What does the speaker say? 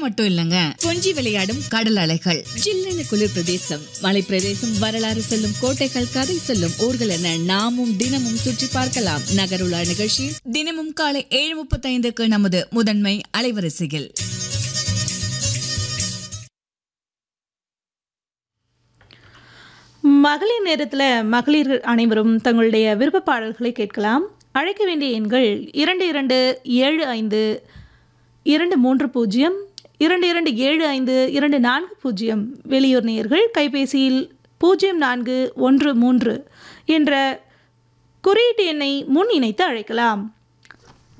மட்டும் இல்லங்க கொஞ்சி விளையாடும் கடல் அலைகள் ஜில்லென குளிர் பிரதேசம் மலை பிரதேசம் வரலாறு சொல்லும் கோட்டைகள் கதை சொல்லும் ஊர்கள் என நாமும் தினமும் சுற்றி பார்க்கலாம் நகருலா நிகழ்ச்சியில் தினமும் காலை ஏழு முப்பத்தைந்துக்கு நமது முதன்மை அலைவரிசையில் மகளிர் நேரத்தில் மகளிர் அனைவரும் தங்களுடைய விருப்ப பாடல்களை கேட்கலாம் அழைக்க வேண்டிய எண்கள் இரண்டு இரண்டு ஏழு ஐந்து இரண்டு மூன்று பூஜ்ஜியம் இரண்டு இரண்டு ஏழு ஐந்து இரண்டு நான்கு பூஜ்ஜியம் வெளியூர் நேயர்கள் கைபேசியில் பூஜ்ஜியம் நான்கு ஒன்று மூன்று என்ற குறியீட்டு எண்ணை முன் இணைத்து அழைக்கலாம்